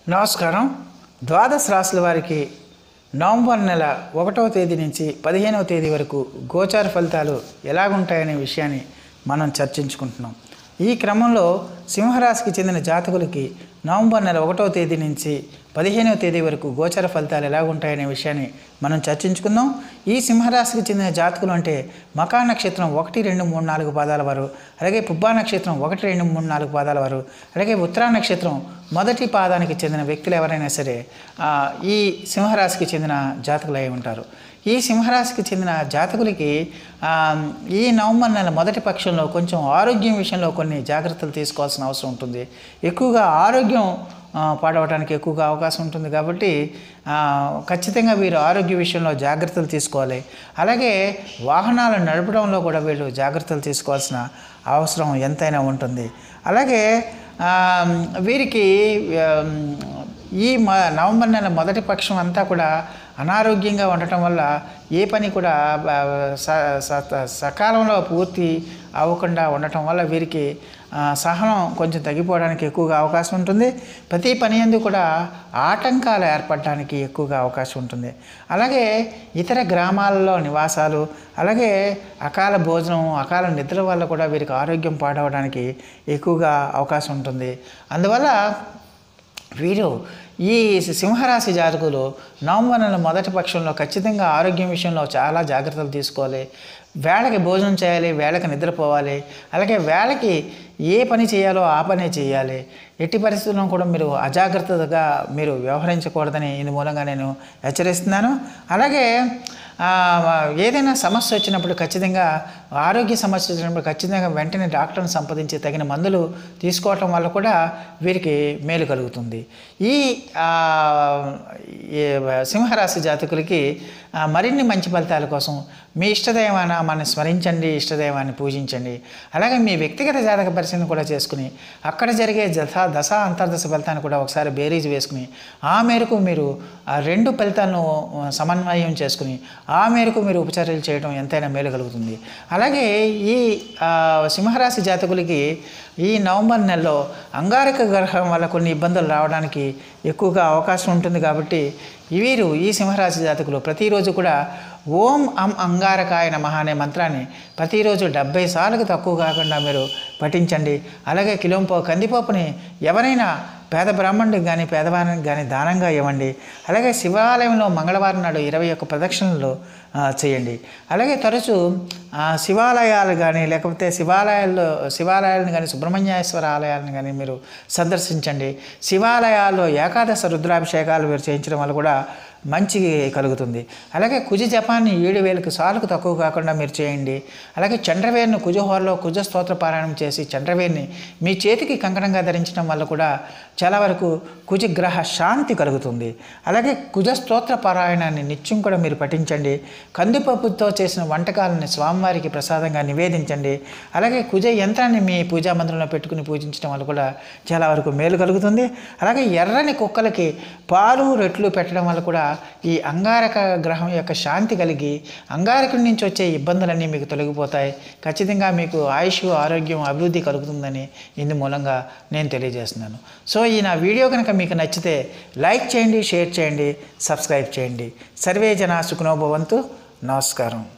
నమస్కారం ద్వాదశ రాశుల వారికి నవంబర్ నెల ఒకటవ తేదీ నుంచి పదిహేనవ తేదీ వరకు గోచార ఫలితాలు ఎలాగుంటాయనే విషయాన్ని మనం చర్చించుకుంటున్నాం ఈ క్రమంలో సింహరాశికి చెందిన జాతకులకి నవంబర్ నెల ఒకటవ తేదీ నుంచి పదిహేనవ తేదీ వరకు గోచర ఫలితాలు ఎలా ఉంటాయనే విషయాన్ని మనం చర్చించుకుందాం ఈ సింహరాశికి చెందిన జాతకులు అంటే మకా నక్షత్రం ఒకటి రెండు మూడు నాలుగు పాదాల వారు అలాగే పుబ్బా నక్షత్రం ఒకటి రెండు మూడు నాలుగు పాదాల వారు అలాగే ఉత్తరా నక్షత్రం మొదటి పాదానికి చెందిన వ్యక్తులు ఎవరైనా సరే ఆ, ఈ సింహరాశికి చెందిన జాతకులు అయి ఉంటారు ఈ సింహరాశికి చెందిన జాతకులకి ఆ, ఈ నవంబర్ నెల మొదటి పక్షంలో కొంచెం ఆరోగ్యం విషయంలో కొన్ని జాగ్రత్తలు తీసుకోవాల్సిన అవసరం ఉంటుంది ఎక్కువగా ఆరోగ్యం ఆ, పాడవడానికి ఎక్కువగా అవకాశం ఉంటుంది కాబట్టి ఆ, ఖచ్చితంగా వీరు ఆరోగ్య విషయంలో జాగ్రత్తలు తీసుకోవాలి అలాగే వాహనాలు నడపడంలో కూడా వీళ్ళు జాగ్రత్తలు తీసుకోవాల్సిన అవసరం ఎంతైనా ఉంటుంది అలాగే ఆ, వీరికి ఆ, ఈ మ నవంబర్ నెల మొదటి పక్షం అంతా కూడా అనారోగ్యంగా ఉండటం వల్ల ఏ పని కూడా ఆ, స- స- సకాలంలో పూర్తి అవ్వకుండా ఉండటం వల్ల వీరికి ఆ, సహనం కొంచెం తగ్గిపోవడానికి ఎక్కువగా అవకాశం ఉంటుంది ప్రతి పని ఎందు కూడా ఆటంకాలు ఏర్పడడానికి ఎక్కువగా అవకాశం ఉంటుంది అలాగే ఇతర గ్రామాలలో నివాసాలు అలాగే అకాల భోజనం అకాల నిద్ర వల్ల కూడా వీరికి ఆరోగ్యం పాడవడానికి ఎక్కువగా అవకాశం ఉంటుంది అందువల్ల వీరు ఈ సింహరాశి జాతకులు నవంబర్ నెల మొదటి పక్షంలో ఖచ్చితంగా ఆరోగ్యం విషయంలో చాలా జాగ్రత్తలు తీసుకోవాలి వేళకి భోజనం చేయాలి వేళకి నిద్రపోవాలి అలాగే వేళకి ఏ పని చేయాలో ఆ పనే చేయాలి ఎట్టి పరిస్థితుల్లో కూడా మీరు అజాగ్రత్తగా మీరు వ్యవహరించకూడదని ఇందు మూలంగా నేను హెచ్చరిస్తున్నాను అలాగే ఆ, ఏదైనా సమస్య వచ్చినప్పుడు ఖచ్చితంగా ఆరోగ్య సమస్య వచ్చినప్పుడు ఖచ్చితంగా వెంటనే డాక్టర్ని సంప్రదించి తగిన మందులు తీసుకోవటం వల్ల కూడా వీరికి మేలు కలుగుతుంది ఈ ఆ, ఈ సింహరాశి జాతకులకి ఆ, మరిన్ని మంచి ఫలితాల కోసం మీ ఇష్టదైవాన్ని మన స్మరించండి ఇష్టదైవాన్ని పూజించండి అలాగే మీ వ్యక్తిగత జాతక పరిశీలన కూడా చేసుకుని అక్కడ జరిగే దశ దశ అంతర్దశ ఫలితాన్ని కూడా ఒకసారి బేరీజ్ వేసుకుని ఆ మేరకు మీరు ఆ రెండు ఫలితాలను ఆ, సమన్వయం చేసుకుని ఆ మేరకు మీరు ఉపచర్యలు చేయడం ఎంతైనా మేలు కలుగుతుంది అలాగే ఈ ఆ, సింహరాశి జాతకులకి ఈ నవంబర్ నెలలో అంగారక గ్రహం వల్ల కొన్ని ఇబ్బందులు రావడానికి ఎక్కువగా అవకాశం ఉంటుంది కాబట్టి వీరు ఈ సింహరాశి జాతకులు ప్రతిరోజు కూడా ఓం అం అంగారకాయ నమః అనే మంత్రాన్ని ప్రతిరోజు డెబ్బై సార్లకు తక్కువ కాకుండా మీరు పఠించండి అలాగే కిలోంపో కందిపప్పుని ఎవరైనా పేద బ్రాహ్మణుడికి కానీ పేదవారికి కానీ దానంగా ఇవ్వండి అలాగే శివాలయంలో మంగళవారం నాడు ఇరవై ఒక్క ప్రదక్షిణలు ఆ, చేయండి అలాగే తరచూ ఆ, శివాలయాలు కానీ లేకపోతే శివాలయాల్లో శివాలయాలను కానీ సుబ్రహ్మణ్యేశ్వర ఆలయాలను కానీ మీరు సందర్శించండి శివాలయాల్లో ఏకాదశ రుద్రాభిషేకాలు మీరు చేయించడం వల్ల కూడా మంచి కలుగుతుంది అలాగే కుజ జపాన్ని ఏడు వేలకు సార్లకు తక్కువ కాకుండా మీరు చేయండి అలాగే చంద్రవేరును కుజహోరలో కుజ స్తోత్ర పారాయణం చేసి చంద్రవేరుని మీ చేతికి కంకణంగా ధరించడం వల్ల కూడా చాలా వరకు కుజగ్రహ శాంతి కలుగుతుంది అలాగే కుజ స్తోత్ర పారాయణాన్ని నిత్యం కూడా మీరు పఠించండి కందిపప్పుతో చేసిన వంటకాలని స్వామివారికి ప్రసాదంగా నివేదించండి అలాగే కుజ యంత్రాన్ని మీ పూజా మందిరంలో పెట్టుకుని పూజించడం వల్ల కూడా చాలా వరకు మేలు కలుగుతుంది అలాగే ఎర్రని కుక్కలకి పాలు రెట్లు పెట్టడం వల్ల కూడా ఈ అంగారక గ్రహం యొక్క శాంతి కలిగి అంగారకుడి నుంచి వచ్చే ఇబ్బందులన్నీ మీకు తొలగిపోతాయి ఖచ్చితంగా మీకు ఆయుష్ ఆరోగ్యం అభివృద్ధి కలుగుతుందని ఇందు మూలంగా నేను తెలియజేస్తున్నాను సో ఈ నా వీడియో కనుక మీకు నచ్చితే లైక్ చేయండి షేర్ చేయండి సబ్స్క్రైబ్ చేయండి సర్వే జన సుఖనోభవంతు నమస్కారం